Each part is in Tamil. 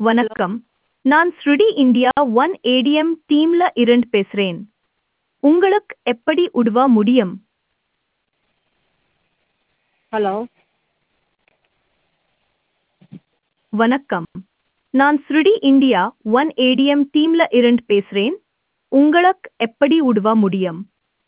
வணக்கம் நான் ஸ்ருடி இந்தியா ஒன் ஏடிஎம் டீம்ல இருந்து பேசுறேன் உங்களுக்கு எப்படி உதவ முடியும் ஹலோ வணக்கம் நான் ஸ்ருடி இந்தியா ஒன் ஏடிஎம் டீம்ல இருந்து பேசுறேன் உங்களுக்கு எப்படி உதவ முடியும்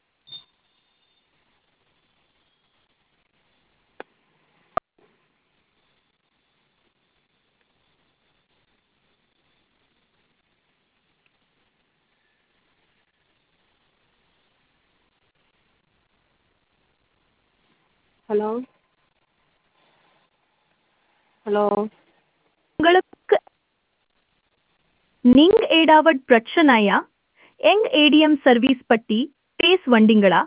ஹலோ ஹலோ உங்களுக்கு நீங்க ஏதாவது பிரச்சனையா எங் ஏடிஎம் சர்வீஸ் பத்தி பேஸ் வந்தீங்களா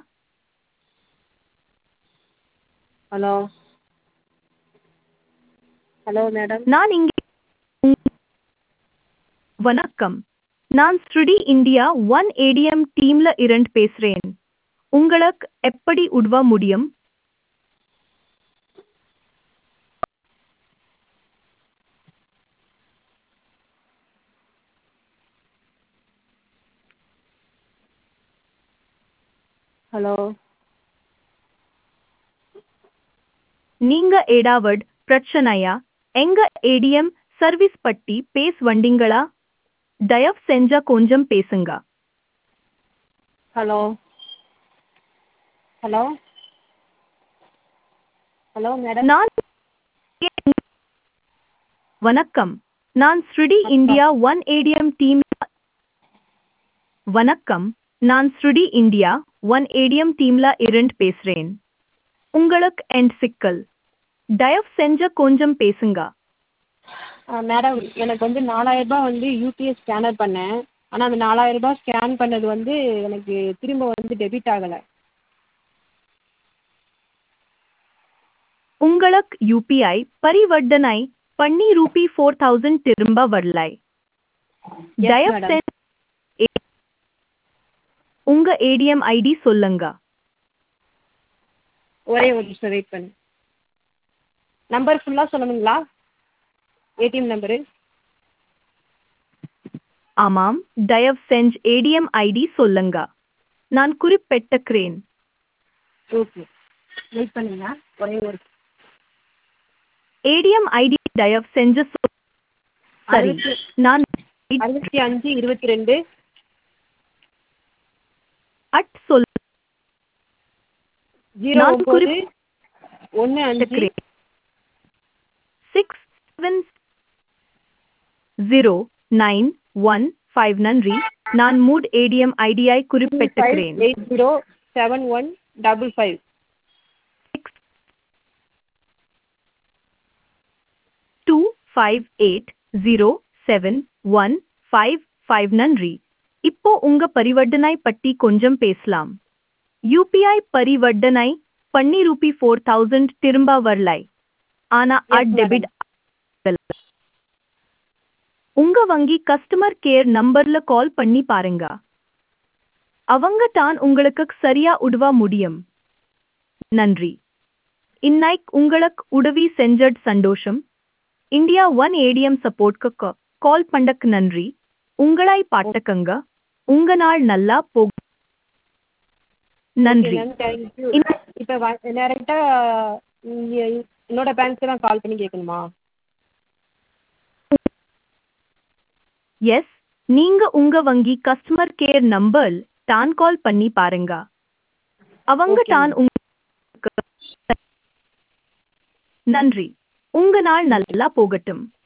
ஹலோ ஹலோ மேடம் நான் இங்கே வணக்கம் நான் ஸ்ருடி இந்தியா ஒன் ஏடிஎம் டீம்ல இருந்து பேசுறேன் உங்களுக்கு எப்படி உதவ முடியும் ஹலோ நீங்க ஏதாவது பிரச்சனையா எங்க ஏடிஎம் சர்வீஸ் பத்தி பேஸ் வந்தீங்களா தயவு செஞ்சா கொஞ்சம் பேசுங்க ஹலோ ஹலோ ஹலோ மேடம் நான் வணக்கம் நான் ஸ்ருடி இந்தியா ஒன் ஏடிஎம் டீம் வணக்கம் நான் ஸ்ருடி இந்தியா ஒன் ஏடிஎம் டீம்ல இருந்து பேசுறேன் உங்களுக்கு என் சிக்கல் தயவு செஞ்ச கொஞ்சம் பேசுங்க மேடம் எனக்கு வந்து நாலாயிரம் ரூபாய் வந்து யூபிஎஸ் ஸ்கேனர் பண்ணேன் ஆனால் அந்த நாலாயிரம் ரூபாய் ஸ்கேன் பண்ணது வந்து எனக்கு திரும்ப வந்து டெபிட் ஆகலை உங்களுக்கு யூபிஐ பரிவர்த்தனை பண்ணி ரூபி ஃபோர் தௌசண்ட் திரும்ப வரலை Yes, தயவு madam. செஞ்சு ஏ- உங்க ஏடிஎம் ஐடி சொல்லுங்க ஒரே ஒரு நிமிஷம் வெயிட் பண்ணு நம்பர் ஃபுல்லாக சொல்லணுங்களா ஏடிஎம் நம்பரு ஆமாம் தயவு செஞ்சு ஏடிஎம் ஐடி சொல்லுங்க நான் குறிப்பிட்டுக்கிறேன் ஓகே வெயிட் பண்ணுங்க ஒரே ஒரு ஏடிஎம் ஐடி தயவு செஞ்சு சொல் சரி அறுபத்தி நான் அறுபத்தி அஞ்சு இருபத்தி ரெண்டு அட் சொல் ஜீரோ நான் ஒம்பது குறி- ஒன்று அஞ்சு six seven zero nine one five நன்றி நான் மூட் ஏடிஎம் ஐடியை ஃபைவ் குறிப்பிட்டுக்கிறேன் eight zero seven one double five two five eight zero seven one five five நன்றி இப்போ உங்க பரிவர்த்தனை பற்றி கொஞ்சம் பேசலாம் யூபிஐ பரிவர்த்தனை பண்ணி ரூபி ஃபோர் தௌசண்ட் திரும்ப வரலை ஆனா Yes, அட் madam. டெபிட் உங்க வங்கி கஸ்டமர் கேர் நம்பர்ல கால் பண்ணி பாருங்க அவங்க தான் உங்களுக்கு சரியா உதவ முடியும் நன்றி இன்னைக்கு உங்களுக்கு உதவி செஞ்சட் சந்தோஷம் இந்தியா ஒன் ஏடிஎம் சப்போர்ட்க்கு கால் பண்ணக்கு நன்றி உங்களை பாட்டக்கங்க உங்க நாள் நல்லா போகும் நன்றி தேங்க்யூ இந்த- இப்போ டேரெக்டாக என்னோட பேங்க்கு தான் கால் பண்ணி கேட்கணுமா எஸ் நீங்க உங்க வங்கி கஸ்டமர் கேர் நம்பர் தான் கால் பண்ணி பாருங்க அவங்க Okay, தான் உங்களுக்கு நன்றி உங்க நாள் நல்லா போகட்டும்